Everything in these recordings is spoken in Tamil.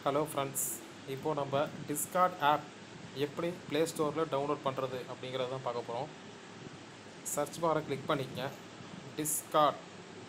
ஹலோ ஃப்ரெண்ட்ஸ் இப்போது நம்ம டிஸ்கார்ட் ஆப் எப்படி ப்ளே ஸ்டோரில் டவுன்லோட் பண்ணுறது அப்படிங்கிறத தான் பார்க்க போகிறோம் சர்ச் பாரை கிளிக் பண்ணிக்கங்க டிஸ்கார்ட்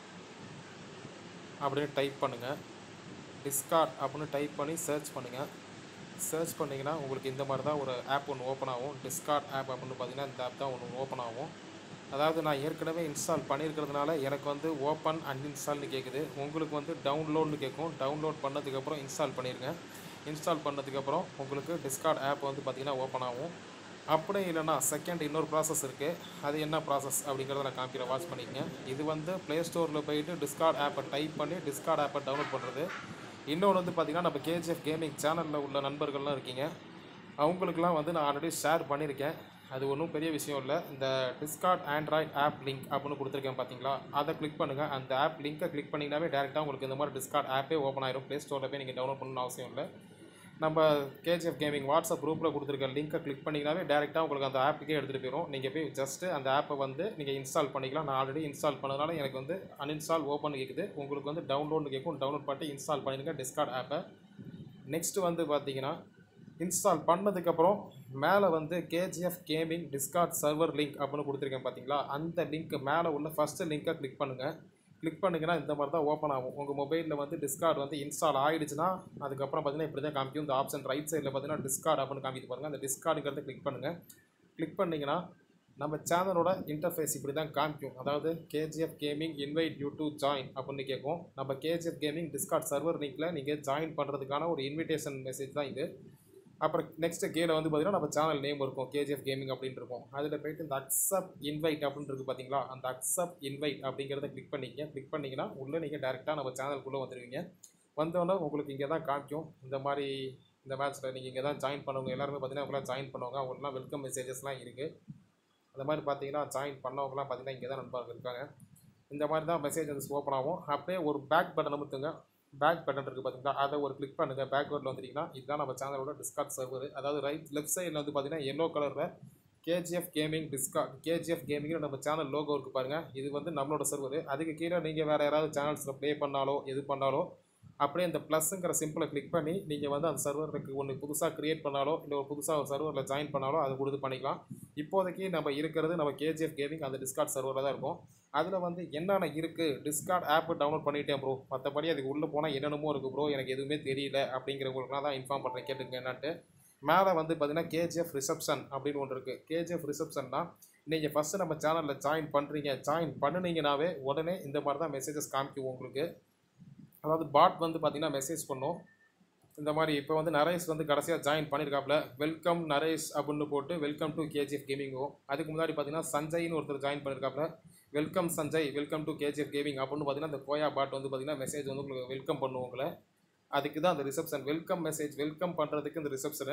அப்படின்னு டைப் பண்ணுங்கள் டிஸ்கார்ட் அப்படின்னு டைப் பண்ணி சர்ச் பண்ணுங்கள் சர்ச் பண்ணிங்கன்னா உங்களுக்கு இந்த மாதிரி தான் ஒரு ஆப் ஒன்று ஓப்பன் ஆகும் டிஸ்கார்ட் ஆப் அப்படின்னு பார்த்தீங்கன்னா இந்த ஆப் தான் ஒன்று ஓப்பன் ஆகும் அதாவது நான் ஏற்கனவே இன்ஸ்டால் பண்ணியிருக்கிறதுனால எனக்கு வந்து ஓப்பன் அன்இன்ஸ்டால்னு கேட்குது உங்களுக்கு வந்து டவுன்லோட்னு கேட்கும் டவுன்லோட் பண்ணதுக்கப்புறம் இன்ஸ்டால் பண்ணிடுங்க இன்ஸ்டால் பண்ணதுக்கப்புறம் உங்களுக்கு டிஸ்கார்ட் ஆப் வந்து பார்த்திங்கன்னா ஓப்பன் ஆகும் அப்படி இல்லைன்னா செகண்ட் இன்னொரு ப்ராசஸ் இருக்குது அது என்ன ப்ராசஸ் அப்படிங்கிறத நான் காமிக்கிறேன் வாட்ச் பண்ணிக்கங்க இது வந்து ப்ளே ஸ்டோரில் போயிட்டு டிஸ்கார்ட் ஆப்பை டைப் பண்ணி டிஸ்கார்ட் ஆப்பை டவுன்லோட் பண்ணுறது இன்னொன்று வந்து பார்த்திங்கன்னா நம்ம கேஜிஎஃப் கேமிங் சேனலில் உள்ள நண்பர்கள்லாம் இருக்கீங்க அவங்களுக்குலாம் வந்து நான் ஆல்ரெடி ஷேர் பண்ணியிருக்கேன் அது ஒன்றும் பெரிய விஷயம் இல்லை இந்த டிஸ்கார்ட் ஆண்ட்ராய்ட் ஆப் லிங்க் அப்படின்னு கொடுத்துருக்கேன் பார்த்தீங்களா அதை கிளிக் பண்ணுங்கள் அந்த ஆப் லிங்க்கை கிளிக் பண்ணிங்கனாவே டேரெக்டாக உங்களுக்கு இந்த மாதிரி டிஸ்கார்ட் ஆப்பே ஓப்பன் ஆயிரும் ப்ளே ஸ்டோரில் போய் நீங்கள் டவுன்லோட் பண்ணணும்னு அவசியம் இல்லை நம்ம கேஜிஎஃப் கேமிங் வாட்ஸ்அப் குரூப்பில் கொடுத்துருக்க லிங்க்கை கிளிக் பண்ணிங்கனாவே டேரெக்டாக உங்களுக்கு அந்த ஆப்புக்கே எடுத்துகிட்டு போயிடும் நீங்கள் போய் ஜஸ்ட்டு அந்த ஆப்பை வந்து நீங்கள் இன்ஸ்டால் பண்ணிக்கலாம் நான் ஆல்ரெடி இன்ஸ்டால் பண்ணதுனால எனக்கு வந்து அன்இன்ஸ்டால் ஓப்பன் கேட்குது உங்களுக்கு வந்து டவுன்லோடு கேட்கும் டவுன்லோட் பண்ணி இன்ஸ்டால் பண்ணிடுங்க டிஸ்கார்ட் ஆப்பை நெக்ஸ்ட்டு வந்து பார்த்தீங்கன்னா இன்ஸ்டால் பண்ணதுக்கப்புறம் மேலே வந்து KGF gaming Discord server link அப்படின்னு கொடுத்துருக்கேன் பார்த்தீங்களா அந்த லிங்க் மேலே உள்ள ஃபஸ்ட்டு லிங்க்கை கிளிக் பண்ணுங்கள் கிளிக் பண்ணிங்கன்னா இந்த மாதிரி தான் ஓப்பன் ஆகும் உங்கள் மொபைலில் வந்து டிஸ்கார்ட் வந்து இன்ஸ்டால் ஆகிடுச்சுன்னா அதுக்கப்புறம் பார்த்தீங்கன்னா இப்படி தான் காமிக்கும் இந்த ஆப்ஷன் ரைட் சைடில் பார்த்தீங்கன்னா டிஸ்கார்ட் அப்படின்னு காமிக்கிட்டு பாருங்கள் அந்த டிஸ்கார்டுங்கிறத கிளிக் பண்ணுங்கள் கிளிக் பண்ணிங்கன்னா நம்ம சேனலோட இன்டர்ஃபேஸ் இப்படி தான் காமிக்கும் அதாவது KGF gaming invite you to join அப்படின்னு கேட்கும் நம்ம கேஜிஎஃப் கேமிங் டிஸ்கார்ட் சர்வர் லிங்க்கில் நீங்கள் ஜாயின் பண்ணுறதுக்கான ஒரு இன்விடேஷன் மெசேஜ் தான் இது அப்புறம் நெக்ஸ்ட்டு கீழே வந்து பார்த்தீங்கன்னா நம்ம சேனல் நேம் இருக்கும் கேஜிஎஃப் கேமிங் அப்படின்னு இருக்கும் அதில் போயிட்டு இந்த அக்சப்ட் இன்வைட் அப்படின்னு இருக்குது பார்த்தீங்களா அந்த அக்சப்ட் இன்வைட் அப்படிங்கிறத கிளிக் பண்ணிக்க கிளிக் பண்ணிங்கன்னா உள்ளே நீங்கள் டேரெக்டாக நம்ம சேனலுக்குள்ளே வந்துடுவீங்க வந்தோடனே உங்களுக்கு இங்கே தான் காமிக்கும் இந்த மாதிரி இந்த மேட்ச்சில் நீங்கள் இங்கே தான் ஜாயின் பண்ணவங்க எல்லாருமே பார்த்தீங்கன்னா அவங்களாம் ஜாயின் பண்ணுவாங்க அவங்களுக்குலாம் வெல்கம் மெசேஜஸ்லாம் இருக்குது அந்த மாதிரி பார்த்தீங்கன்னா ஜாயின் பண்ணவங்கலாம் பார்த்தீங்கன்னா இங்கே தான் நண்பர்கள் இருக்காங்க இந்த மாதிரி தான் மெசேஜ் வந்து ஓப்பன் ஆகும் அப்படியே ஒரு பேக் பட்டன் அமுத்துங்க பேக் பட்டன் இருக்குது பார்த்தீங்களா அதை ஒரு கிளிக் பண்ணுங்கள் பேக்வேர்டில் வந்துட்டிங்கன்னா இதுதான் நம்ம சேனலோட டிஸ்கார்ட் சர்வர் அதாவது ரைட் லெஃப்ட் சைடில் வந்து பார்த்தீங்கன்னா எல்லோ கலரில் கேஜிஎஃப் கேமிங் டிஸ்கார்ட் கேஜிஎஃப் கேமிங்னு நம்ம சேனல் லோகோ இருக்குது பாருங்கள் இது வந்து நம்மளோட சர்வர் அதுக்கு கீழே நீங்கள் வேறு யாராவது சேனல்ஸில் ப்ளே பண்ணாலோ எது பண்ணாலோ அப்படியே இந்த ப்ளஸ்ஸுங்கிற சிம்பிளை கிளிக் பண்ணி நீங்கள் வந்து அந்த சர்வருக்கு ஒன்று புதுசாக க்ரியேட் பண்ணாலோ இல்லை ஒரு புதுசாக ஒரு சர்வரில் ஜாயின் பண்ணாலோ அது கொடுத்து பண்ணிக்கலாம் இப்போதைக்கு நம்ம இருக்கிறது நம்ம கேஜிஎஃப் கேமிங் அந்த டிஸ்கார்ட் சர்வரில் தான் இருக்கும் அதில் வந்து என்னென்ன இருக்குது டிஸ்கார்ட் ஆப் டவுன்லோட் பண்ணிட்டேன் ப்ரோ மற்றபடி அதுக்கு உள்ளே போனால் என்னென்னமோ இருக்குது ப்ரோ எனக்கு எதுவுமே தெரியல அப்படிங்கிறவங்களுக்குலாம் தான் இன்ஃபார்ம் பண்ணுறேன் கேட்டுங்க என்னன்ட்டு மேலே வந்து பார்த்தீங்கன்னா கேஜிஎஃப் ரிசப்ஷன் அப்படின்னு ஒன்று இருக்குது கேஜிஎஃப் ரிசப்ஷன்னா நீங்கள் ஃபஸ்ட்டு நம்ம சேனலில் ஜாயின் பண்ணுறீங்க ஜாயின் பண்ணினீங்கனாவே உடனே இந்த மாதிரி தான் மெசேஜஸ் காமிக்கும் உங்களுக்கு அதாவது பாட் வந்து பார்த்திங்கன்னா மெசேஜ் பண்ணும் இந்த மாதிரி இப்போ வந்து நரேஷ் வந்து கடைசியாக ஜாயின் பண்ணியிருக்காப்புல வெல்கம் நரேஷ் அப்படின்னு போட்டு வெல்கம் டு கேஜிஎஃப் கேமிங்கோ அதுக்கு முன்னாடி பார்த்தீங்கன்னா சஞ்சய்னு ஒருத்தர் ஜாயின் பண்ணியிருக்காப்புல welcome Sanjay welcome to KGF gaming அப்படின்னு பார்த்தீங்கன்னா அந்த கோயா பாட் வந்து பார்த்தீங்கன்னா மெசேஜ் வந்து உங்களுக்கு வெல்கம் பண்ணுவோம் உங்களை அதுக்கு தான் அந்த ரிசப்ஷன் வெல்கம் மெசேஜ் வெல்கம் பண்ணுறதுக்கு இந்த ரிசப்ஷனு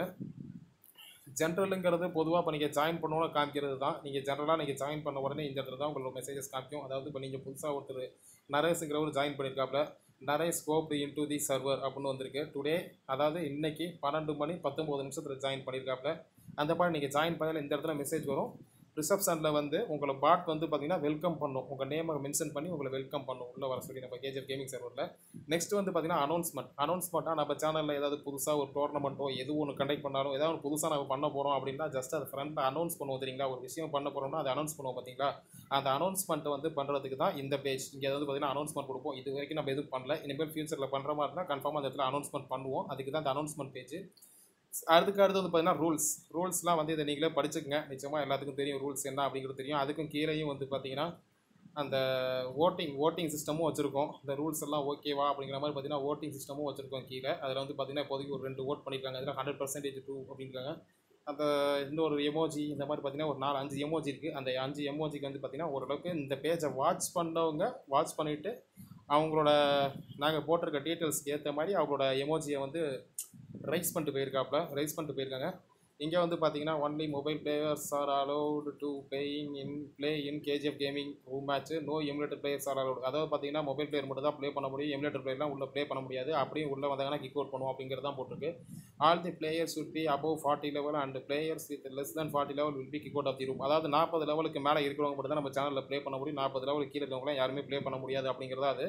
ஜென்ரலுங்கிறது பொதுவாக இப்போ நீங்கள் ஜாயின் பண்ணோன்னு காமிக்கிறது தான் நீங்கள் ஜென்ரலாக நீங்கள் ஜாயின் பண்ண உடனே இந்த இடத்துல தான் உங்களோட மெசேஜஸ் காமிக்கும் அதாவது இப்போ நீங்கள் புதுசாக ஒருத்தர் நரேஷுங்கிறவர் ஜாயின் பண்ணியிருக்காப்புல Naresh scope into the server அப்படின்னு வந்திருக்கு டுடே அதாவது இன்னைக்கு பன்னெண்டு மணி பத்தொம்போது நிமிஷத்தில் ஜாயின் பண்ணியிருக்காப்புல அந்த மாதிரி நீங்கள் ஜாயின் பண்ணல இந்த இடத்துல மெசேஜ் வரும் ரிசப்ஷனில் வந்து உங்களை பாட் வந்து பார்த்தீங்கன்னா வெல்கம் பண்ணும் உங்கள் நேமை மென்ஷன் பண்ணி உங்களை வெல்கம் பண்ணும் உள்ளே வர சொல்லி நம்ம கேஜிஎஃப் கேமிங் சர்வரில் நெக்ஸ்ட் வந்து பார்த்தீங்கன்னா அனௌன்ஸ்மெண்ட் அனௌன்ஸ்மெண்ட்டாக நம்ம சேனலில் ஏதாவது புதுசாக ஒரு டோர்னமெண்ட்டோ எது ஒன்று கண்டக்ட் பண்ணாலும் ஏதாவது ஒரு புதுசாக நம்ம பண்ண போகிறோம் அப்படின்னா ஜஸ்ட் அதை ஃப்ரண்ட்டில் அனௌன்ஸ் பண்ணுவோம் தெரியுங்களா ஒரு விஷயம் பண்ண போகிறோம்னா அதை அனௌன்ஸ் பண்ணுவோம் பார்த்தீங்களா அந்த அனௌன்ஸ்மெண்ட்டை வந்து பண்ணுறதுக்கு தான் இந்த பேஜ் இங்கே வந்து பார்த்தீங்கன்னா அனௌன்ஸ்மெண்ட் கொடுப்போம் இது வரைக்கும் நம்ம எதுவும் பண்ணல இனிமேல் ஃபியூச்சரில் பண்ணுற மாதிரி இருந்தால் கன்ஃபார்மாக அந்த இடத்துல அனௌன்ஸ்மெண்ட் பண்ணுவோம் அதுக்கு தான் அந்த அனௌன்ஸ்மெண்ட் பேஜ் அதுக்கு அடுத்து வந்து பார்த்தீங்கன்னா ரூல்ஸ் ரூல்ஸ்லாம் வந்து இதை நீங்களே படிச்சுக்கங்க நிச்சயமாக எல்லாத்துக்கும் தெரியும் ரூல்ஸ் என்ன அப்படிங்கிறது தெரியும் அதுக்கும் கீழேயும் வந்து பார்த்தீங்கன்னா அந்த ஓட்டிங் ஓட்டிங் சிஸ்டமும் வச்சுருக்கோம் இந்த ரூல்ஸ் எல்லாம் ஓகேவா அப்படிங்கிற மாதிரி பார்த்தீங்கன்னா ஓட்டிங் சிஸ்டமும் வச்சுருக்கோம் கீழே அதில் வந்து பார்த்தீங்கன்னா இப்போதைக்கு ஒரு ரெண்டு ஓட் பண்ணியிருக்காங்க அதில் ஹண்ட்ரட் பர்சன்டேஜ் டூ அப்படிங்கிறாங்க அந்த இன்னொரு எமோஜி இந்த மாதிரி பார்த்தீங்கன்னா ஒரு நாலு அஞ்சு எமோஜி இருக்குது அந்த அஞ்சு எமோஜிக்கு வந்து பார்த்தீங்கன்னா ஓரளவுக்கு இந்த பேஜை வாட்ச் பண்ணவங்க வாட்ச் பண்ணிவிட்டு அவங்களோட நாங்கள் போட்டிருக்க டீட்டெயில்ஸ்க்கு ஏற்ற மாதிரி அவங்களோட எமோஜியை வந்து ரைஸ் பண்ணிட்டு போயிருக்காப்புல ரைஸ் பண்ணிட்டு போயிருக்காங்க இங்கே வந்து பார்த்தீங்கன்னா only mobile players are allowed to playing in play in KGF gaming room match no emulator players are allowed அதாவது பார்த்தீங்கன்னா மொபைல் பிளேயர் மட்டும் தான் ப்ளே பண்ண முடியும் எமுலேட்டர் பிளேயர்லாம் உள்ள ப்ளே பண்ண முடியாது அப்படியும் உள்ளே வந்தாங்கன்னா கிக் அவுட் பண்ணுவோம் அப்படிங்கிறது தான் போட்டிருக்கு all the players will be above forty level and players with less than forty level will be kick out of the room அதாவது நாற்பது லெவலுக்கு மேலே இருக்கிறவங்க மட்டும் தான் நம்ம சேனலில் ப்ளே பண்ண முடியும் நாற்பது லெவலுக்கு கீழே இருக்கவங்களாம் யாருமே ப்ளே பண்ண முடியாது அப்படிங்கிறதா அது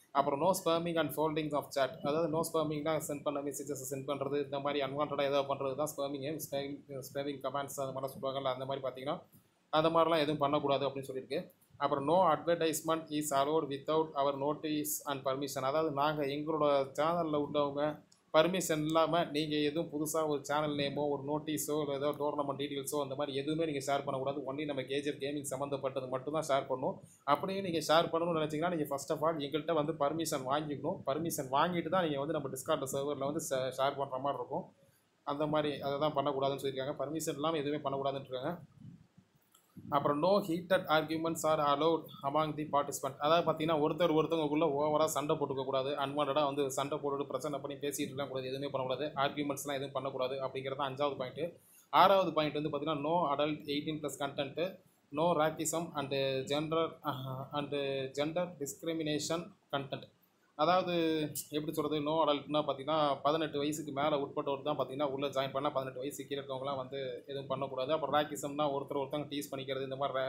அப்புறம் no spamming and folding of chat அதாவது நோ ஸ்பேமிங்னா சென்ட் பண்ண மெசேஜஸ் சென்ட் பண்ணுறது இந்த மாதிரி அன்வான்டாக ஏதாவது பண்ணுறது தான் ஸ்பேமிங் ஸ்பேமிங் ஸ்பேமிங் கமெண்ட்ஸ் அந்த மாதிரிலாம் சொல்லுவாங்கல்ல அந்த மாதிரி பார்த்தீங்கன்னா அந்த மாதிரிலாம் எதுவும் பண்ணக்கூடாது அப்படின்னு சொல்லியிருக்கு அப்புறம் no advertisement is allowed without our notice and permission அதாவது நாங்கள் எங்களோட சேனலில் உள்ளவங்க பர்மிஷன் இல்லாமல் நீங்கள் எதுவும் புதுசாக ஒரு சேனல் நேமோ ஒரு நோட்டீஸோ இல்லை ஏதோ டோர்னமெண்ட் டீட்டெயில்ஸோ அந்த மாதிரி எதுவுமே நீங்கள் ஷேர் பண்ணக்கூடாது ஒன்லி நம்ம கேஜிஎஃப் கேமிங் சம்மந்தப்பட்டது மட்டும் தான் ஷேர் பண்ணணும் அப்படியே நீங்கள் ஷேர் பண்ணணும்னு நினச்சிங்கன்னா நீங்கள் ஃபஸ்ட் ஆஃப் ஆல் எங்கள்கிட்ட வந்து பர்மிஷன் வாங்கிக்கணும் பர்மிஷன் வாங்கிட்டு தான் நீங்கள் வந்து நம்ம டிஸ்கார்ட் சர்வரில் வந்து ஷேர் பண்ணுற மாதிரி இருக்கும் அந்த மாதிரி அதை தான் பண்ணக்கூடாதுன்னு சொல்லியிருக்காங்க பர்மிஷன் இல்லாமல் எதுவுமே பண்ணக்கூடாதுன்னு இருக்காங்க அப்புறம் no heated arguments are allowed among the participant அதாவது பார்த்தீங்கன்னா ஒருத்தர் ஒருத்தவங்களுக்குள்ள ஓவராக சண்டை போட்டுக்க கூடாது அன்வான்டாக வந்து சண்டை போட்டுட்டு பிரச்சனை பண்ணி பேசிட்டு இருக்கலாம் கூடாது எதுவுமே பண்ணக்கூடாது ஆர்கியூமெண்ட்ஸ்லாம் எதுவும் பண்ணக்கூடாது அப்படிங்கிறது தான் அஞ்சாவது பாயிண்ட்டு ஆறாவது பாயிண்ட் வந்து பார்த்தீங்கன்னா no adult eighteen plus content no racism and gender and gender discrimination content அதாவது எப்படி சொல்கிறது நோ அடல்ட்னா பார்த்தீங்கன்னா பதினெட்டு வயசுக்கு மேலே உட்பட்டவர் தான் பார்த்தீங்கன்னா உள்ளே ஜாயின் பண்ணால் பதினெட்டு வயசு கீழே இருக்கவங்களாம் வந்து எதுவும் பண்ணக்கூடாது அப்புறம் ரேக்கிசம்னா ஒருத்தர் ஒருத்தவங்க டீஸ் பண்ணிக்கிறது இந்த மாதிரி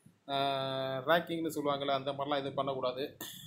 ரேக்கிங்னு சொல்லுவாங்கள்ல அந்த மாதிரிலாம் எதுவும் பண்ணக்கூடாது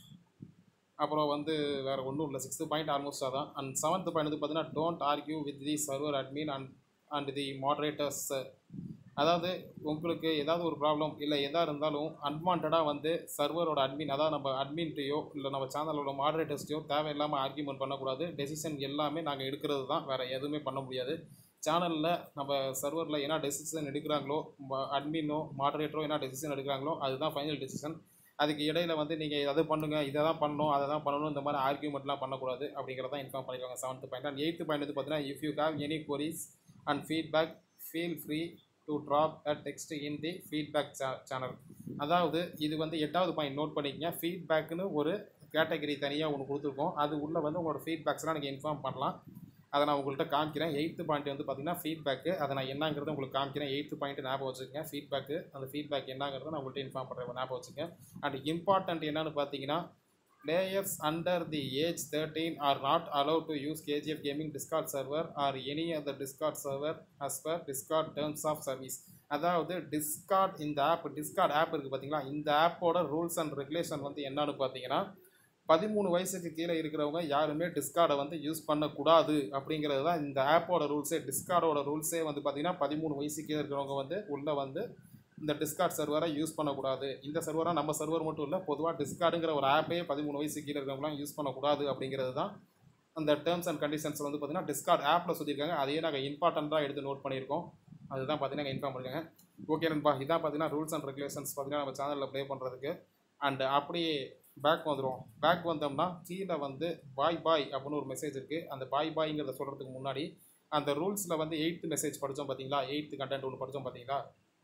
அப்புறம் வந்து வேறு ஒன்றும் இல்லை சிக்ஸ்த்து பாயிண்ட் ஆல்மோஸ்ட் அதான் அண்ட் செவன்த் பாயிண்ட் வந்து பார்த்தீங்கன்னா don't argue with the server admin and and the moderators அதாவது உங்களுக்கு ஏதாவது ஒரு ப்ராப்ளம் இல்லை எதாக இருந்தாலும் அன்வான்டாக வந்து சர்வரோட அட்மின் அதாவது நம்ம அட்மின்ட்டையோ இல்லை நம்ம சேனலோட மாடரேட்டர்ஸ்டையோ தேவையில்லாமல் ஆர்கியூமெண்ட் பண்ணக்கூடாது டெசிஷன் எல்லாமே நாங்கள் எடுக்கிறது தான் வேறு எதுவுமே பண்ண முடியாது சேனலில் நம்ம சர்வரில் என்ன டெசிஷன் எடுக்கிறாங்களோ அட்மினோ மாடரேட்டரோ என்ன டெசிஷன் எடுக்கிறாங்களோ அதுதான் ஃபைனல் டெசிஷன் அதுக்கு இடையில வந்து நீங்கள் அதை பண்ணுங்கள் இதை தான் பண்ணணும் அதை தான் பண்ணணும் இந்த மாதிரி ஆர்கியூமெண்ட்லாம் பண்ணக்கூடாது அப்படிங்கிறத இன்ஃபார்ம் பண்ணியிருக்காங்க seventh point and eighth point வந்து பார்த்தீங்கன்னா if you have any queries and feedback feel free to drop a text in the feedback channel அதாவது இது வந்து எட்டாவது பாயிண்ட் நோட் பண்ணிக்கங்க ஃபீட்பேக்குன்னு ஒரு கேட்டகரி தனியாக ஒன்று கொடுத்துருக்கோம் அது உள்ளே வந்து உங்களோட ஃபீட்பேக்ஸ்லாம் நீங்கள் இன்ஃபார்ம் பண்ணலாம் அதை நான் உங்கள்கிட்ட காமிக்கிறேன் எயித்து பாயிண்ட் வந்து பார்த்தீங்கன்னா ஃபீட்பேக்கு அதை நான் என்னங்கிறத உங்களுக்கு காமிக்கிறேன் எயித்து பாயிண்ட் ஞாபகம் வச்சுக்கங்க ஃபீட்பேக்கு அந்த ஃபீட்பேக் என்னங்கிறத நான் உங்கள்கிட்ட இன்ஃபார்ம் பண்ணுறேன் ஞாபகம் வச்சுக்கங்க அண்ட் இம்பார்ட்டன்ட் என்னன்னு பார்த்தீங்கன்னா players under the age 13 are not allowed to use KGF Gaming Discord server or any other Discord server as per Discord terms of service. அதாவது டிஸ்கார்ட் இந்த ஆப் டிஸ்கார்ட் ஆப் இருக்குது பார்த்தீங்களா இந்த ஆப்போட ரூல்ஸ் அண்ட் ரெகுலேஷன் வந்து என்னன்னு பார்த்தீங்கன்னா பதிமூணு வயசுக்கு கீழே இருக்கிறவங்க யாருமே டிஸ்கார்டை வந்து யூஸ் பண்ணக்கூடாது அப்படிங்கிறது தான் இந்த ஆப்போட ரூல்ஸே டிஸ்கார்டோட ரூல்ஸே வந்து பார்த்தீங்கன்னா பதிமூணு வயசுக்கு கீழே இருக்கிறவங்க வந்து உள்ளே வந்து இந்த டிஸ்கார்ட் சர்வரை யூஸ் பண்ணக்கூடாது இந்த சர்வராக நம்ம சர்வர் மட்டும் இல்லை பொதுவாக டிஸ்கார்டுங்கிற ஒரு ஆப்பே பதிமூணு வயசு கீழே இருக்கிறவங்களாம் யூஸ் பண்ணக்கூடாது அப்படிங்கிறது தான் அந்த டேர்ம்ஸ் அண்ட் கண்டிஷன்ஸ் வந்து பார்த்தீங்கன்னா டிஸ்கார்ட் ஆப்பில் சொல்லியிருக்காங்க அதையே நாங்கள் இம்பார்ட்டண்ட்டாக எடுத்து நோட் பண்ணியிருக்கோம் அதுதான் பார்த்தீங்கன்னா இன்ஃபார்ம் பண்ணிருக்காங்க ஓகே நண்பா இதான் பார்த்தீங்கன்னா ரூல்ஸ் அண்ட் ரெகுலேஷன்ஸ் பார்த்தீங்கன்னா நம்ம சேனலில் ப்ளே பண்ணுறதுக்கு அண்ட் அப்படியே பேக் வந்துடும் பேக் வந்தோம்னா கீழே வந்து பாய் பாய் அப்படின்னு ஒரு மெசேஜ் இருக்குது அந்த பாய் பாய்ங்கிறத சொல்கிறதுக்கு முன்னாடி அந்த ரூல்ஸில் வந்து எயித்து மெசேஜ் படித்தோம் பார்த்தீங்களா எயித்து கண்டென்ட் ஒன்று படித்தோம் பார்த்தீங்களா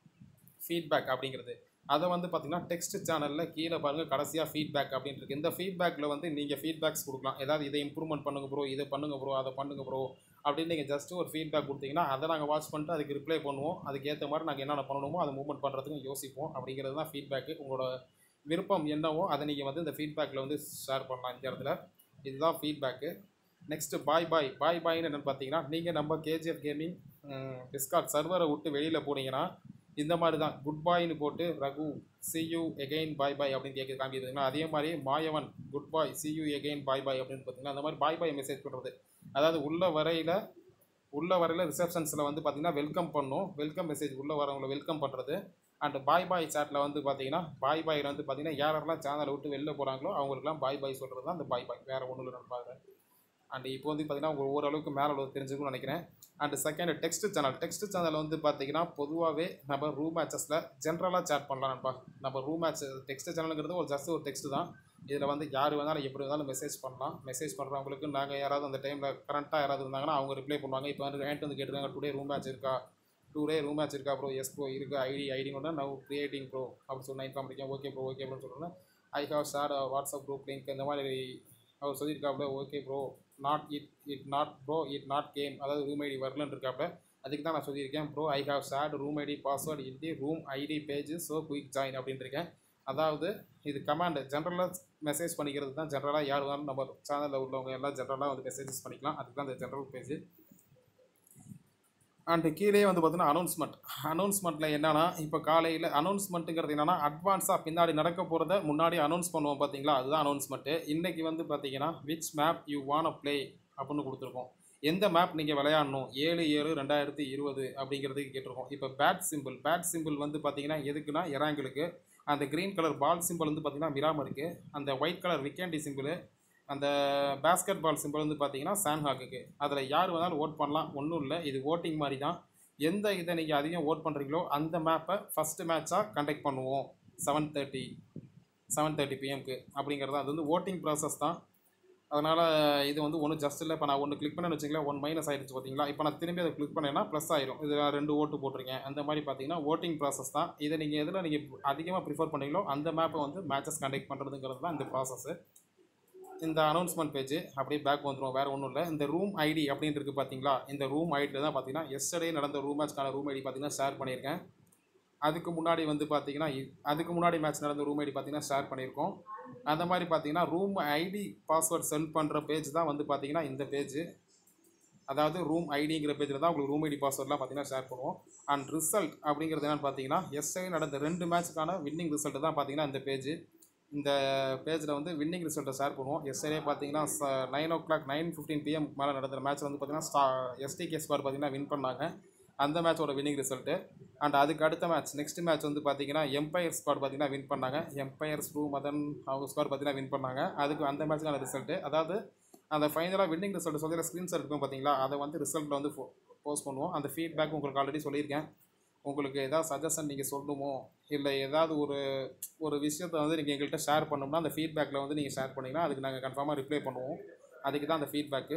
ஃபீட்பேக் அப்படிங்கிறது அதை வந்து பார்த்தீங்கன்னா டெக்ஸ்ட் சேனலில் கீழே பாருங்கள் கடைசியாக ஃபீட்பேக் அப்படின்னு இருக்கு இந்த ஃபீட்பேக்கில் வந்து நீங்கள் ஃபீட்பேக்ஸ் கொடுக்கலாம் ஏதாவது இதை இம்ப்ரூவ்மெண்ட் பண்ணுங்க ப்ரோ இதை பண்ணுங்க ப்ரோ அதை பண்ணுங்க ப்ரோ அப்படின்னு நீங்கள் ஜஸ்ட் ஒரு ஃபீட்பேக் கொடுத்தீங்கன்னா அதை நாங்கள் வாட்ச் பண்ணிட்டு அதுக்கு ரிப்ளை பண்ணுவோம் அதுக்கு ஏற்ற மாதிரி நாங்கள் என்னென்ன பண்ணணுமோ அதை மூவ்மெண்ட் பண்ணுறதுக்கும் யோசிப்போம் அப்படிங்கிறது தான் ஃபீட்பேக்கு உங்களோட விருப்பம் என்னவோ அதை நீங்கள் வந்து இந்த ஃபீட்பேக்கில் வந்து ஷேர் பண்ணலாம் இந்த இடத்துல இதுதான் ஃபீட்பேக்கு நெக்ஸ்ட்டு பாய் பாய் பாய் பாய்னு என்னென்னு பார்த்தீங்கன்னா நீங்கள் நம்ம கேஜிஎஃப் கேமிங் டிஸ்கார்ட் சர்வரை விட்டு வெளியில் போனீங்கன்னா இந்த மாதிரி தான் குட் பாய்னு போட்டு Raghu see you again bye bye அப்படின்னு கேட்க காமிக்குதுங்கன்னா அதே மாதிரி Mayavan good bye see you again bye bye அப்படின்னு பார்த்தீங்கன்னா அந்த மாதிரி பாய் பாய் மெசேஜ் பண்ணுறது அதாவது உள்ள வரையில் உள்ள வரையில் ரிசப்ஷன்ஸில் வந்து பார்த்தீங்கன்னா வெல்கம் பண்ணும் வெல்கம் மெசேஜ் உள்ளே வரவங்களை வெல்கம் பண்ணுறது அண்ட் பாய் பாய் சாட்டில் வந்து பார்த்தீங்கன்னா பாய் பாயில் வந்து பார்த்தீங்கன்னா யாரெல்லாம் சேனலை விட்டு வெளில போகிறாங்களோ அவங்களுக்குலாம் பாய் பாய் சொல்கிறது தான் அந்த பாய் பாய் வேறு ஒன்றும் இல்லை பாருங்கள் அண்ட் இப்போ வந்து பார்த்தீங்கன்னா உங்களுக்கு ஓரளவுக்கு மேலே அளவு தெரிஞ்சுக்கணும்னு நினைக்கிறேன் and second text channel text channel வந்து பார்த்தீங்கன்னா பொதுவாகவே நம்ம ரூம் மேட்சஸில் ஜென்ரலாக சேட் பண்ணலாம் நண்பா நம்ம ரூம் மேட்ச் டெக்ஸ்ட் சேனலுங்கிறது ஒரு ஜஸ்ட் ஒரு டெக்ஸ்ட் தான் இதில் வந்து யார் வேணாலும் எப்படி வேணாலும் மெசேஜ் பண்ணலாம் மெசேஜ் பண்ணுறவங்களுக்கு நாங்கள் யாராவது அந்த டைமில் கரண்ட்டாக யாராவது இருந்தாங்கன்னா அவங்க ரிப்ளை பண்ணுவாங்க இப்போ வந்து என்கிட்ட வந்து கேட்டுருக்காங்க டுடே ரூம் மேட்ச் இருக்கா டூ டே ரூம் மேட்ச் இருக்கா ப்ரோ எஸ் ப்ரோ இருக்கு ஐடி ஐடி கூட நவ் கிரியேட்டிங் ப்ரோ அப்படின்னு சொல்லி இன்ஃபார்ம் பண்ணிக்கேன் ஓகே ப்ரோ ஓகே ப்ரோன்னு சொல்கிறேன் I have share WhatsApp group link இந்த மாதிரி அவர் சொல்லியிருக்காப்புல okay bro not it it not bro it not game அதாவது ரூம் ஐடி வரலன்னு இருக்காப்புல அதுக்கு தான் நான் சொல்லியிருக்கேன் bro I have shared room ID password in the room ID page so quick join அப்படின்னு இருக்கேன் அதாவது இது கமாண்ட் ஜென்ரலாக மெசேஜ் பண்ணிக்கிறது தான் ஜென்ரலாக யார் வேணாலும் நம்ம சேனலில் உள்ளவங்க எல்லாம் ஜென்ரலாக வந்து மெசேஜஸ் பண்ணிக்கலாம் அதுக்கு தான் இந்த ஜென்ரல் பேஜ் அண்டு கீழே வந்து பார்த்தீங்கன்னா அனௌன்ஸ்மெண்ட் அனௌன்ஸ்மெண்ட்டில் என்னன்னா இப்போ காலையில் அனௌன்ஸ்மெண்ட்டுங்கிறது என்னன்னா அட்வான்ஸாக பின்னாடி நடக்க போகிறத முன்னாடி அனௌன்ஸ் பண்ணுவோம் பார்த்தீங்களா அதுதான் அனௌன்ஸ்மெண்ட்டு இன்றைக்கி வந்து பார்த்தீங்கன்னா which map you want play அப்படின்னு கொடுத்துருக்கோம் எந்த மேப் நீங்கள் விளையாடணும் ஏழு ஏழு ரெண்டாயிரத்தி இருபது அப்படிங்கிறதுக்கு கேட்டிருக்கோம் இப்போ பேட் சிம்பிள் பேட் சிம்பிள் வந்து பார்த்தீங்கன்னா எதுக்குன்னா எராங்கிளுக்கு அந்த க்ரீன் கலர் பால் சிம்பிள் வந்து பார்த்தீங்கன்னா மிராமருக்கு அந்த ஒயிட் கலர் விக்கேண்டி சிம்பிள் அந்த பேஸ்கெட் பால் சிம்பிள் வந்து பார்த்தீங்கன்னா சான்ஹாக்குக்கு அதில் யார் வேணாலும் ஓட் பண்ணலாம் ஒன்றும் இல்லை இது ஓட்டிங் மாதிரி தான் எந்த இதை நீங்கள் அதிகம் ஓட் பண்ணுறீங்களோ அந்த மேப்பை ஃபஸ்ட்டு மேட்சாக கண்டக்ட் பண்ணுவோம் செவன் தேர்ட்டி செவன் தேர்ட்டி பிஎம்க்கு அப்படிங்கிறது அது வந்து ஓட்டிங் ப்ராசஸ் தான் அதனால் இது வந்து ஒன்றும் ஜஸ்ட் இல்லை இப்போ நான் ஒன்று கிளிக் பண்ணேன்னு வச்சுங்களேன் ஒன் மைனஸ் ஆயிடுச்சு பார்த்தீங்களா இப்போ நான் திரும்பி அதை கிளிக் பண்ணேன்னா ப்ளஸ் ஆயிரும் இது நான் ரெண்டு ஓட்டு போட்டிருக்கேன் அந்த மாதிரி பார்த்தீங்கன்னா ஓட்டிங் ப்ராசஸ் தான் இதை நீங்கள் எதில் நீங்கள் அதிகமாக ப்ரிஃபர் பண்ணீங்களோ அந்த மேப்பை வந்து மேட்சஸ் கண்டக்ட் பண்ணுறதுங்கிறது தான் இந்த ப்ராசஸ்ஸு இந்த அனௌன்ஸ்மெண்ட் பேஜ் அப்படியே பேக் வந்துடும் வேறு ஒன்றும் இல்லை இந்த ரூம் ஐடி அப்படின்னு இருக்குது பார்த்தீங்களா இந்த ரூம் ஐடியில் தான் பார்த்தீங்கன்னா எஸ்டர்டே நடந்த ரூம் மேட்ச்க்கான ரூம் ஐடி பார்த்தீங்கன்னா ஷேர் பண்ணியிருக்கேன் அதுக்கு முன்னாடி வந்து பார்த்தீங்கன்னா இ- அதுக்கு முன்னாடி மேட்ச் நடந்த ரூம் ஐடி பார்த்தீங்கன்னா ஷேர் பண்ணியிருக்கோம் அந்த மாதிரி பார்த்தீங்கன்னா ரூம் ஐடி பாஸ்வேர்ட் சென்ட் பண்ணுற பேஜ் தான் வந்து பார்த்தீங்கன்னா இந்த பேஜ் அதாவது ரூம் ஐடிங்கிற பேஜில் தான் உங்களுக்கு ரூம் ஐடி பாஸ்வேர்ட்லாம் பார்த்தீங்கன்னா ஷேர் பண்ணுவோம் அண்ட் ரிசல்ட் அப்படிங்கிறது என்னென்னு பார்த்தீங்கன்னா எஸ்ஐ நடந்த ரெண்டு மேட்ச்சுக்கான வின்னிங் ரிசல்ட் தான் பார்த்தீங்கன்னா இந்த பேஜ் இந்த பேஜில் வந்து வின்னிங் ரிசல்ட்டை ஷேர் பண்ணுவோம் எஸ்ஐலே பார்த்தீங்கன்னா nine o'clock nine fifteen PM மேலே நடந்த மேட்ச் வந்து பார்த்தீங்கன்னா ஸ்டா எஸ்டிகே ஸ்குவாட் பார்த்தீங்கன்னா வின் பண்ணாங்க அந்த மேட்சோட வின்னிங் ரிசல்ட்டு அண்ட் அதுக்கு அடுத்த மேட்ச் நெக்ஸ்ட் மேட்ச் வந்து பார்த்தீங்கன்னா எம்பையர் ஸ்குவாட் பார்த்தீங்கன்னா வின் பண்ணாங்க எம்பையர்ஸ் ரூ மதன் அவங்க ஸ்குவாட் பார்த்தீங்கன்னா வின் பண்ணாங்க அதுக்கு அந்த மேட்ச்சுக்கான ரிசல்ட்டு அதாவது அந்த ஃபைனலாக வின்னிங் ரிசல்ட் சொல்லி ஸ்க்ரீன்ஷாட் இருக்கும் பார்த்தீங்களா அதை வந்து ரிசல்ட்டில் வந்து போஸ்ட் பண்ணுவோம் அந்த ஃபீட்பேக் உங்களுக்கு ஆல்ரெடி சொல்லியிருக்கேன் உங்களுக்கு ஏதாவது சஜஷன் நீங்கள் சொல்லணுமோ இல்லை ஏதாவது ஒரு ஒரு விஷயத்தை வந்து நீங்கள் எங்கள்கிட்ட ஷேர் பண்ணோம்னா அந்த ஃபீட்பேக்கில் வந்து நீங்கள் ஷேர் பண்ணிங்கன்னா அதுக்கு நாங்கள் கன்ஃபார்மாக ரிப்ளை பண்ணுவோம் அதுக்கு தான் அந்த ஃபீட்பேக்கு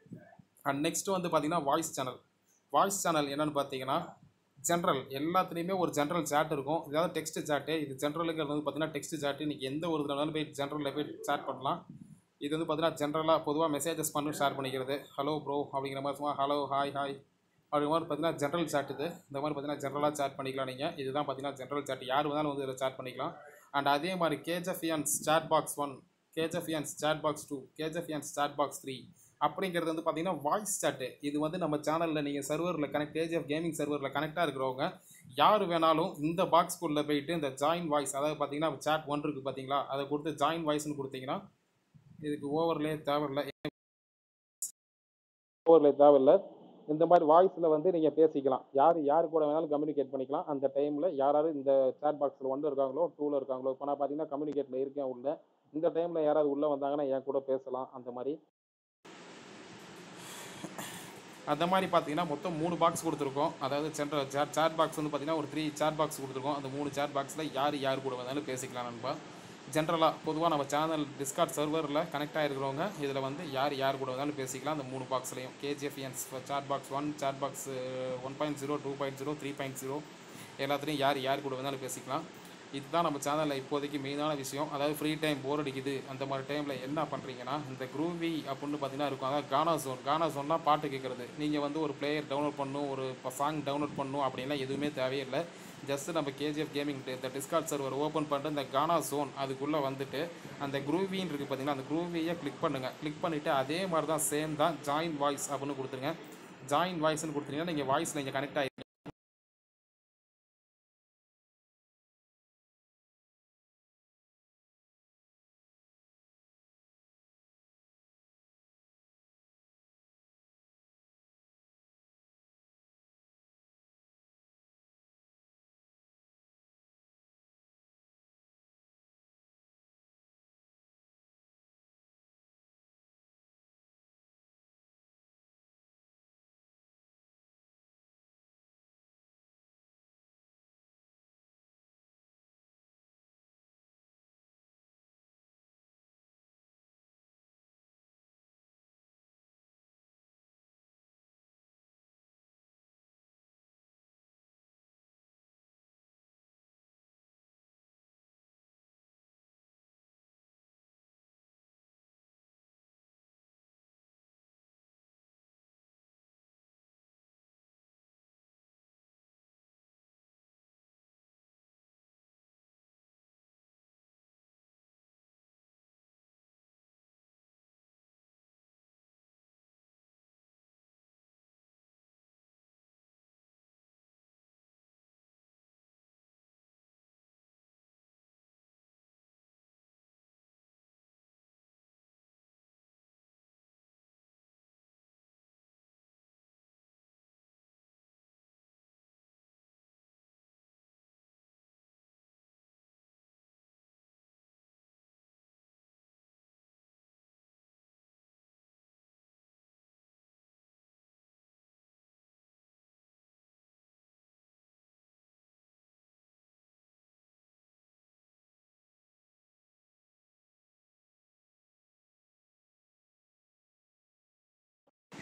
அண்ட் நெக்ஸ்ட் வந்து பார்த்தீங்கன்னா வாய்ஸ் சேனல் வாய்ஸ் சேனல் என்னன்னு பார்த்தீங்கன்னா ஜென்ரல் எல்லாத்துலேயுமே ஒரு ஜென்ரல் சேட் இருக்கும் ஏதாவது டெக்ஸ்ட் சாட்டு இது ஜென்ரலுங்கிறது வந்து பார்த்தீங்கன்னா டெக்ஸ்ட் சாட்டு நீங்கள் எந்த ஒரு தடவை போய் ஜென்ரலில் போய் சேட் பண்ணலாம் இது வந்து பார்த்தீங்கன்னா ஜென்ரலாக பொதுவாக மெசேஜஸ் பண்ணி ஷேர் பண்ணிக்கிறது ஹலோ ப்ரோ அப்படிங்கிற மாதிரி சும்மா ஹலோ ஹாய் ஹாய் அப்படி மாதிரி பார்த்தீங்கன்னா ஜென்ரல் chat இது இந்த மாதிரி பார்த்தீங்கன்னா ஜென்ரலாக சேட் பண்ணிக்கலாம் நீங்கள் இதுதான் பார்த்தீங்கன்னா ஜென்ரல் chat யார் வேணாலும் வந்து இதில் சேட் பண்ணிக்கலாம் அண்ட் அதே மாதிரி KGFians chat box one KGFians chat box two KGFians chat box three அப்படிங்கிறது வந்து பார்த்தீங்கன்னா வாய்ஸ் சாட்டு இது வந்து நம்ம சேனலில் நீங்கள் சர்வரில் கனெக்ட் ஏஜிஎஃப் கேமிங் சர்வரில் கனெக்டாக இருக்கிறவங்க யார் வேணாலும் இந்த பாக்ஸ்குள்ளே போயிட்டு இந்த ஜாயின் வாய்ஸ் அதாவது பார்த்தீங்கன்னா chat ஒன் இருக்குது பார்த்தீங்களா அதை கொடுத்து ஜாயின் வாய்ஸ்னு கொடுத்தீங்கன்னா இதுக்கு ஓவர்லே தேவையில்லை ஓவர்லே தேவையில்லை இந்த மாதிரி வாய்ஸில் வந்து நீங்கள் பேசிக்கலாம் யார் யார் கூட வேணாலும் கம்யூனிகேட் பண்ணிக்கலாம் அந்த டைமில் யாராவது இந்த சேட் பாக்ஸில் ஒன்று இருக்காங்களோ டூவில் இருக்காங்களோ இப்போ நான் பார்த்தீங்கன்னா கம்யூனிகேட்டில் இருக்கேன் உள்ள இந்த டைமில் யாராவது உள்ளே வந்தாங்கன்னா என் கூட பேசலாம் அந்த மாதிரி அந்த மாதிரி பார்த்தீங்கன்னா மொத்தம் மூணு பாக்ஸ் கொடுத்துருக்கோம் அதாவது சென்ட்ரல் சேட் சேட் பாக்ஸ் வந்து பார்த்தீங்கன்னா ஒரு த்ரீ சேட் பாக்ஸ் கொடுத்துருக்கோம் அந்த மூணு சேட் பாக்ஸில் யார் யார் கூட வேணாலும் பேசிக்கலாம் நண்பா ஜென்ரலாக பொதுவாக நம்ம சேனல் டிஸ்கார்ட் சர்வரில் கனெக்ட் ஆகிருக்கிறவங்க இதில் வந்து யார் யார் கூட வேணாலும் பேசிக்கலாம் அந்த மூணு பாக்ஸ்லையும் KGFians chat box one chat box one point zero two point zero three point zero எல்லாத்துலேயும் யார் யார் கூட வேணாலும் பேசிக்கலாம் இதுதான் நம்ம சேனலில் இப்போதைக்கு மெயினான விஷயம் அதாவது ஃப்ரீ டைம் போர் அடிக்குது அந்த மாதிரி டைமில் என்ன பண்ணுறீங்கன்னா இந்த குரூவி அப்படின்னு பார்த்தீங்கன்னா இருக்கும் அதாவது கானா ஜோன் கானா ஜோன்னா பாட்டு கேட்குறது நீங்கள் வந்து ஒரு பிளேயர் டவுன்லோட் பண்ணணும் ஒரு சாங் டவுன்லோட் பண்ணணும் அப்படின்லாம் எதுவுமே தேவையில்லை ஜஸ்ட் நம்ம கேஜிஎஃப் கேமிங் இந்த டிஸ்கார்ட் சர்வர் ஓப்பன் பண்ணிட்டு இந்த கானா ஜோன் அதுக்குள்ளே வந்துட்டு அந்த குரூவின்னு இருக்குது பார்த்தீங்கன்னா அந்த குரூவியை கிளிக் பண்ணுங்கள் கிளிக் பண்ணிவிட்டு அதே மாதிரி தான் சேம் தான் ஜாயின் வாய்ஸ் அப்படின்னு கொடுத்துருங்க ஜாயின் வாய்ஸ்னு கொடுத்தீங்கன்னா நீங்கள் வாய்ஸில் இங்கே கனெக்ட் ஆகி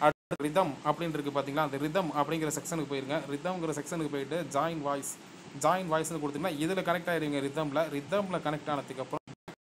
அடுத்து ரிதம் அப்படின்னு இருக்கு பார்த்தீங்களா அந்த ரிதம் அப்படிங்கிற செக்ஷனுக்கு போயிருங்க ரிதம்ங்கிற செக்ஷனுக்கு போயிட்டு ஜாயின் வாய்ஸ் ஜாயின் வாய்ஸ்னு கொடுத்தீங்கன்னா இதில் கனெக்ட் ஆயிருங்க ரிதமில் ரிதமில் கனெக்ட் ஆனதுக்கு அப்புறம்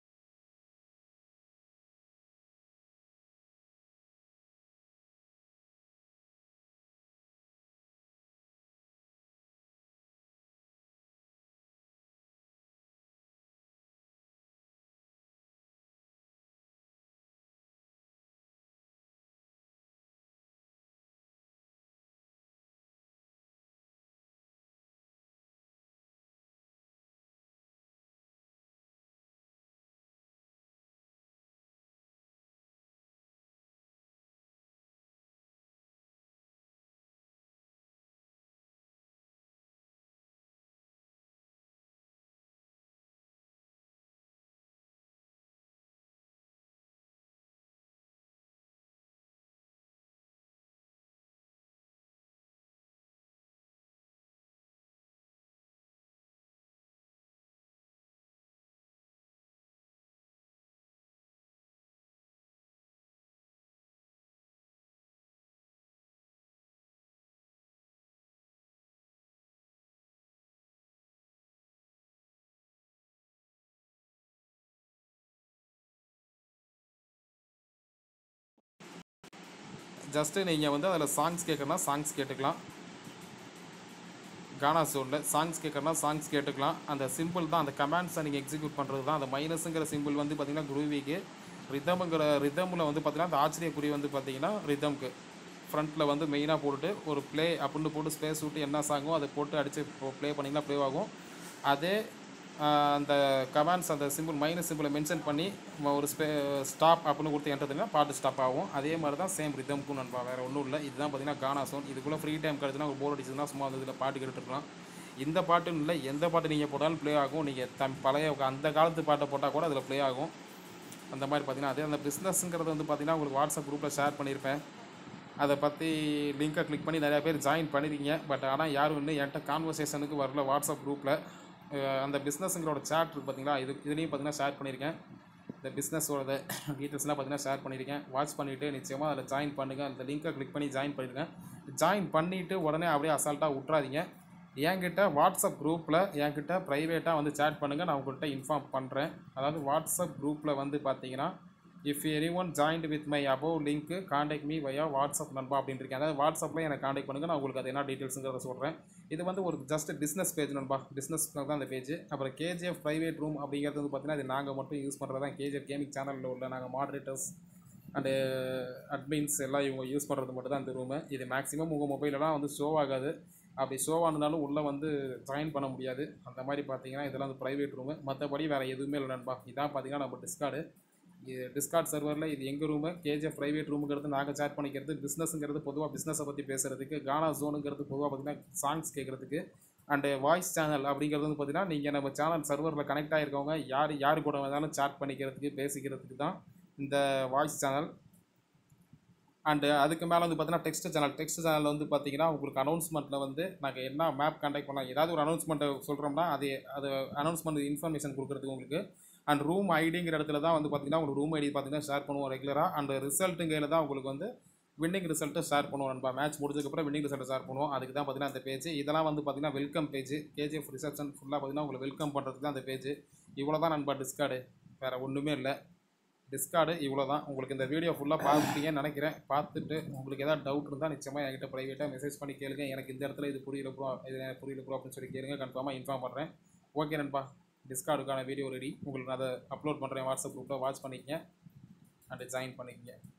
ஜஸ்ட்டு நீங்கள் வந்து அதில் சாங்ஸ் கேட்கறனா சாங்ஸ் கேட்டுக்கலாம் கானா சோனில் சாங்ஸ் கேட்கறனா சாங்ஸ் கேட்டுக்கலாம் அந்த சிம்பிள் தான் அந்த கமாண்ட்ஸை நீங்கள் எக்ஸிக்யூட் பண்ணுறது தான் அந்த மைனஸுங்கிற சிம்பிள் வந்து பார்த்தீங்கன்னா குருவிக்கு ரிதமுங்கிற ரிதமில் வந்து பார்த்தீங்கன்னா அந்த ஆச்சரியக்குறி வந்து பார்த்தீங்கன்னா ரிதம்க்கு ஃப்ரண்ட்டில் வந்து மெயினாக போட்டுட்டு ஒரு ப்ளே அப்படின்னு போட்டு ஸ்பேஸ் விட்டு என்ன சாங்கோ அதை போட்டு அடித்து ப்ளே பண்ணிங்கன்னா ப்ளே ஆகும் அதே ஆஹ், அந்த கமாண்ட்ஸ் அந்த சிம்பிள் மைனஸ் சிம்பிளை மென்ஷன் பண்ணி ம- ஒரு ஸ்பே ஸ்டாப் அப்படின்னு கொடுத்து என்ட்ருதுன்னா பாட்டு ஸ்டாப் ஆகும் அதே மாதிரி தான் சேம் ரிதம்க்கும் நண்பா வேறு ஒன்றும் இல்லை இதுதான் பார்த்தீங்கன்னா கானா சோன் இதுக்குள்ளே ஃப்ரீ டைம் கிடச்சுன்னா ஒரு போர் அடிச்சதுன்னா சும்மா அந்த இதில் பாட்டு கேட்டுட்டு இருக்கலாம் இந்த பாட்டுன்னு இல்லை எந்த பாட்டு நீங்கள் போட்டாலும் ப்ளே ஆகும் நீங்கள் தம் பழைய அந்த காலத்து பாட்டை போட்டால் கூட அதில் ப்ளே ஆகும் அந்த மாதிரி பார்த்தீங்கன்னா அதே அந்த பிஸ்னஸ்ங்கிறது வந்து பார்த்தீங்கன்னா உங்களுக்கு வாட்ஸ்அப் குரூப்பில் ஷேர் பண்ணியிருப்பேன் அதை பற்றி லிங்கை கிளிக் பண்ணி நிறையா பேர் ஜாயின் பண்ணிருக்கீங்க பட் ஆனால் யாரும் இன்னும் என்கிட்ட கான்வர்சேஷனுக்கு வரல வாட்ஸ்அப் குரூப்பில் அந்த பிஸ்னஸுங்களோட சேட் இருக்குது பார்த்தீங்களா இது இதுலேயும் பார்த்தீங்கன்னா ஷேர் பண்ணியிருக்கேன் இந்த பிஸ்னஸோட டீட்டெயில்ஸ்லாம் பார்த்தீங்கன்னா ஷேர் பண்ணியிருக்கேன் வாட்ச் பண்ணிவிட்டு நிச்சயமாக அதில் ஜாயின் பண்ணுங்கள் அந்த லிங்கை கிளிக் பண்ணி ஜாயின் பண்ணிடுங்க ஜாயின் பண்ணிவிட்டு உடனே அப்படியே அசால்ட்டாக விட்றாதீங்க என்கிட்ட வாட்ஸ்அப் குரூப்பில் என்கிட்ட ப்ரைவேட்டாக வந்து சேட் பண்ணுங்கள் நான் உங்கள்கிட்ட இன்ஃபார்ம் பண்ணுறேன் அதாவது வாட்ஸ்அப் குரூப்பில் வந்து பார்த்தீங்கன்னா if anyone joint with my above link contact me via WhatsApp நண்பா அப்படின்னு இருக்கேன் அதாவது வாட்ஸ்அப்பில் எனக்கு காண்டாக்ட் பண்ணுங்கள் நான் உங்களுக்கு அது என்ன டீட்டெயில்ஸுங்கிறத சொல்கிறேன் இது வந்து ஒரு ஜஸ்ட் பிஸ்னஸ் பேஜ் நண்பா பிஸ்னஸ் தான் அந்த பேஜ் அப்புறம் கேஜிஎஃப் ப்ரைவேட் ரூம் அப்படிங்கிறது வந்து பார்த்தீங்கன்னா இது நாங்கள் மட்டும் யூஸ் பண்ணுறது தான் கேஜிஎஃப் கேமிங் சேனலில் உள்ள நாங்கள் மாடரேட்டர்ஸ் அண்டு அட்மின்ஸ் எல்லாம் இவங்க யூஸ் பண்ணுறது மட்டும் தான் இந்த ரூமு இது மேக்ஸிமம் உங்கள் மொபைலெலாம் வந்து ஷோ ஆகாது அப்படி ஷோ ஆனதுனாலும் உள்ளே வந்து ஜாயின் பண்ண முடியாது அந்த மாதிரி பார்த்தீங்கன்னா இதெல்லாம் வந்து ப்ரைவேட் ரூமு மற்றபடி வேறு எதுவுமே இல்லை நண்பா இதான் பார்த்தீங்கன்னா நம்ம டிஸ்கார்டு இது டிஸ்கார்ட் சர்வரில் இது எங்கள் ரூமு கேஜிஎஃப் ப்ரைவேட் ரூமுங்கிறது நாங்கள் சேட் பண்ணிக்கிறது பிஸ்னஸுங்கிறது பொதுவாக பிஸ்னஸை பற்றி பேசுகிறதுக்கு கானா ஜோனுங்கிறது பொதுவாக பார்த்தீங்கன்னா சாங்ஸ் கேட்குறதுக்கு அண்டு வாய்ஸ் சேனல் அப்படிங்கிறது வந்து பார்த்தீங்கன்னா நீங்கள் நம்ம சேனல் சர்வரில் கனெக்ட் ஆகிருக்கவங்க யார் யார் கூட வேணாலும் சேட் பண்ணிக்கிறதுக்கு பேசிக்கிறதுக்கு தான் இந்த வாய்ஸ் சேனல் அண்டு அதுக்கு மேலே வந்து பார்த்தீங்கன்னா டெக்ஸ்ட் சேனல் டெக்ஸ்ட் சேனலில் வந்து பார்த்தீங்கன்னா உங்களுக்கு அனௌன்ஸ்மெண்ட்டில் வந்து நாங்கள் என்ன மேப் கான்டாக்ட் பண்ணலாம் ஏதாவது ஒரு அனௌன்ஸ்மெண்ட்டை சொல்கிறோம்னா அது அது அனௌன்ஸ்மெண்ட் இன்ஃபர்மேஷன் கொடுக்குறதுக்கு உங்களுக்கு அண்ட் ரூம் ஐடிங்கிற இடத்துல தான் வந்து பார்த்தீங்கன்னா உங்களுக்கு ரூம் ஐடி பார்த்தீங்கன்னா ஷேர் பண்ணுவோம் ரெகுலராக அண்ட் ரிசல்ட்டுங்கையில் தான் உங்களுக்கு வந்து வின்னிங் ரிசல்ட்டை ஷேர் பண்ணுவோம் நண்பா மேட்ச் முடிஞ்சதுக்கப்புறம் வின்னிங் ரிசல்ட்டை ஷேர் பண்ணுவோம் அதுக்கு தான் பார்த்தீங்கன்னா அந்த பேஜ் இதெல்லாம் வந்து பார்த்தீங்கன்னா வெல்கம் பேஜ் கேஜிஎஃப் ரிசப்ஷன் ஃபுல்லாக பார்த்தீங்கன்னா உங்களை வெல்கம் பண்ணுறதுக்கு தான் அந்த பேஜ் இவ்வளோ தான் நண்பா டிஸ்கார்டு வேறு ஒன்றுமே இல்லை டிஸ்கார்டு இவ்வளோ தான் உங்களுக்கு இந்த வீடியோ ஃபுல்லாக பார்த்துட்டீங்கன்னு நினைக்கிறேன் பார்த்துட்டு உங்களுக்கு ஏதாவது டவுட் இருந்தால் நிச்சயமாக என்கிட்ட ப்ரைவேட்டாக மெசேஜ் பண்ணி கேளுங்க எனக்கு இந்த இடத்துல இது புரியல ப்ரோ இது எனக்கு புரியல ப்ரோ அப்படின்னு சொல்லி கேளுங்க கன்ஃபார்மாக இன்ஃபார்ம் பண்ணுறேன் ஓகே நண்பா டிஸ்கார்டுக்கான வீடியோ ரெடி உங்களுக்கு நான் அதை அப்லோட் பண்ணுறேன் வாட்ஸ்அப் குரூப்பில் வாட்ச் பண்ணிக்கங்க அண்ட் ஜாயின் பண்ணிக்கங்க